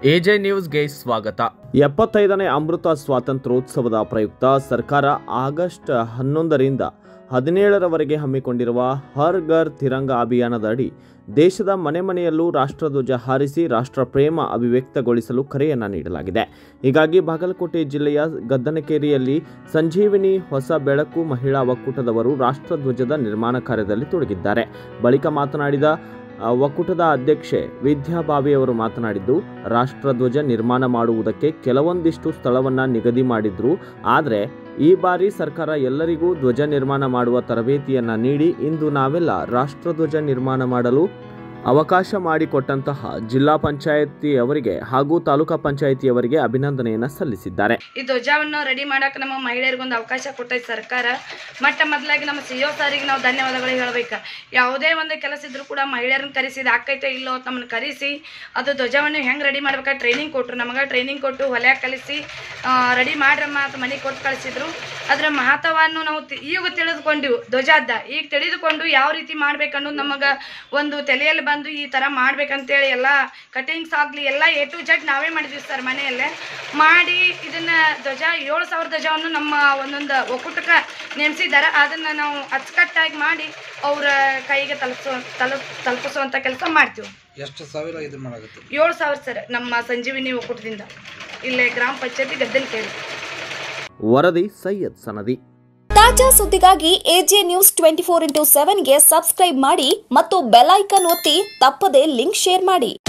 AJ ನ್ಯೂಸ್ಗೆ ಸ್ವಾಗತ ಎಪ್ಪತ್ತೈದನೇ ಅಮೃತ ಸ್ವಾತಂತ್ರ್ಯೋತ್ಸವದ ಪ್ರಯುಕ್ತ ಸರ್ಕಾರ ಆಗಸ್ಟ್ ಹನ್ನೊಂದರಿಂದ ಹದಿನೇಳರವರೆಗೆ ಹಮ್ಮಿಕೊಂಡಿರುವ ಹರ್ ಘರ್ ತಿರಂಗ ಅಭಿಯಾನದ ಅಡಿ ದೇಶದ ಮನೆ ಮನೆಯಲ್ಲೂ ರಾಷ್ಟ್ರಧ್ವಜ ಹಾರಿಸಿ ರಾಷ್ಟ್ರ ಪ್ರೇಮ ಅಭಿವ್ಯಕ್ತಗೊಳಿಸಲು ಕರೆಯನ್ನು ನೀಡಲಾಗಿದೆ ಹೀಗಾಗಿ ಬಾಗಲಕೋಟೆ ಜಿಲ್ಲೆಯ ಗದ್ದನಕೇರಿಯಲ್ಲಿ ಸಂಜೀವಿನಿ ಹೊಸ ಬೆಳಕು ಮಹಿಳಾ ಒಕ್ಕೂಟದವರು ರಾಷ್ಟ್ರಧ್ವಜದ ನಿರ್ಮಾಣ ಕಾರ್ಯದಲ್ಲಿ ತೊಡಗಿದ್ದಾರೆ ಬಳಿಕ ಮಾತನಾಡಿದ ಆ, ಒಕ್ಕೂಟದ ಅಧ್ಯಕ್ಷೆ ವಿದ್ಯಾಭಾವಿ ಅವರು ಮಾತನಾಡಿದ್ದು ರಾಷ್ಟ್ರಧ್ವಜ ನಿರ್ಮಾಣ ಮಾಡುವುದಕ್ಕೆ ಕೆಲವೊಂದಿಷ್ಟು ಸ್ಥಳವನ್ನ ನಿಗದಿ ಮಾಡಿದ್ರು ಆದರೆ ಈ ಬಾರಿ ಸರ್ಕಾರ ಎಲ್ಲರಿಗೂ ಧ್ವಜ ನಿರ್ಮಾಣ ಮಾಡುವ ತರಬೇತಿಯನ್ನ ನೀಡಿ ಇಂದು ನಾವೆಲ್ಲ ರಾಷ್ಟ್ರಧ್ವಜ ನಿರ್ಮಾಣ ಮಾಡಲು ಅವಕಾಶ ಮಾಡಿಕೊಟ್ಟಂತಹ ಜಿಲ್ಲಾ ಪಂಚಾಯತಿಯವರಿಗೆ ಹಾಗೂ ತಾಲೂಕಾ ಪಂಚಾಯತಿಯವರಿಗೆ ಅಭಿನಂದನೆಯನ್ನ ಸಲ್ಲಿಸಿದ್ದಾರೆ ಈ ಧ್ವಜವನ್ನು ರೆಡಿ ಮಾಡಕ್ಕೆ ನಮ್ಮ ಮಹಿಳೆಯರಿಗೊಂದು ಅವಕಾಶ ಕೊಟ್ಟೈತೆ ಸರ್ಕಾರ ಮೊಟ್ಟ ಮೊದಲಾಗಿ ನಮ್ಮ ಸಿ ಒ ಸಾರಿಗೆ ನಾವು ಧನ್ಯವಾದಗಳು ಹೇಳ್ಬೇಕು ಯಾವುದೇ ಒಂದು ಕೆಲಸ ಇದ್ರೂ ಕೂಡ ಮಹಿಳೆಯರನ್ನ ಕರೆಸಿ ಆಕೈತೆ ಇಲ್ಲೋ ಅಂತ ನಮ್ಮನ್ನು ಕರೆಸಿ ಅದು ಧ್ವಜವನ್ನು ಹೆಂಗೆ ರೆಡಿ ಮಾಡ್ಬೇಕಾದ್ರೆ ಟ್ರೈನಿಂಗ್ ಕೊಟ್ಟರು ನಮಗೆ ಟ್ರೈನಿಂಗ್ ಕೊಟ್ಟು ಹೊಲ್ಯಾಗ ಕಲಿಸಿ ರೆಡಿ ಮಾಡ್ರಮ್ಮ ಅಂತ ಮನೆಗೆ ಕೊಟ್ಟು ಕಳಿಸಿದ್ರು ಅದರ ಮಹತ್ವವನ್ನು ನಾವು ತಿ- ಈಗ ತಿಳಿದುಕೊಂಡಿವು ಧ್ವಜದ ಈಗ ತಿಳಿದುಕೊಂಡು ಯಾವ ರೀತಿ ಮಾಡ್ಬೇಕನ್ನೋದು ನಮಗೆ ಒಂದು ತಲೆಯಲ್ಲಿ ಬಂದು ಈ ಥರ ಮಾಡ್ಬೇಕಂತೇಳಿ ಎಲ್ಲ ಕಟಿಂಗ್ಸ್ ಆಗಲಿ ಎಲ್ಲ ಎ ಟು ಜೆಡ್ ನಾವೇ ಮಾಡಿದ್ವಿ ಸರ್ ಮನೆಯಲ್ಲೇ ಮಾಡಿ ಇದನ್ನ ಧ್ವಜ ಏಳು ಸಾವಿರ ಧ್ವಜವನ್ನು ನಮ್ಮ ಒಂದೊಂದು ಒಕ್ಕೂಟಕ್ಕೆ ನೇಮಿಸಿದ್ದಾರೆ ಅದನ್ನು ನಾವು ಅಚ್ಚುಕಟ್ಟಾಗಿ ಮಾಡಿ ಅವರ ಕೈಗೆ ತಲುಪಿಸೋ ತಲುಪ್ ತಲುಪಿಸುವಂಥ ಕೆಲಸ ಮಾಡ್ತೀವಿ ಎಷ್ಟು ಸಾವಿರ ಇದು ಮಾಡಾಗುತ್ತೆ ಏಳು ಸಾವಿರ ಸರ್ ನಮ್ಮ ಸಂಜೀವಿನಿ ಒಕ್ಕೂಟದಿಂದ ಇಲ್ಲೇ ಗ್ರಾಮ ಪಂಚಾಯತಿ ಗದ್ದಲ್ ಕೇಳಿ ವರದಿ ಸೈಯದ್ ಸನದಿ ತಾಜಾ ಸುದ್ದಿಗಾಗಿ AJ news twenty four into ಸೆವೆನ್ಗೆ ಸಬ್ಸ್ಕ್ರೈಬ್ ಮಾಡಿ ಮತ್ತು ಬೆಲ್ ಐಕನ್ ಒತ್ತಿ ತಪ್ಪದೇ ಲಿಂಕ್ ಶೇರ್ ಮಾಡಿ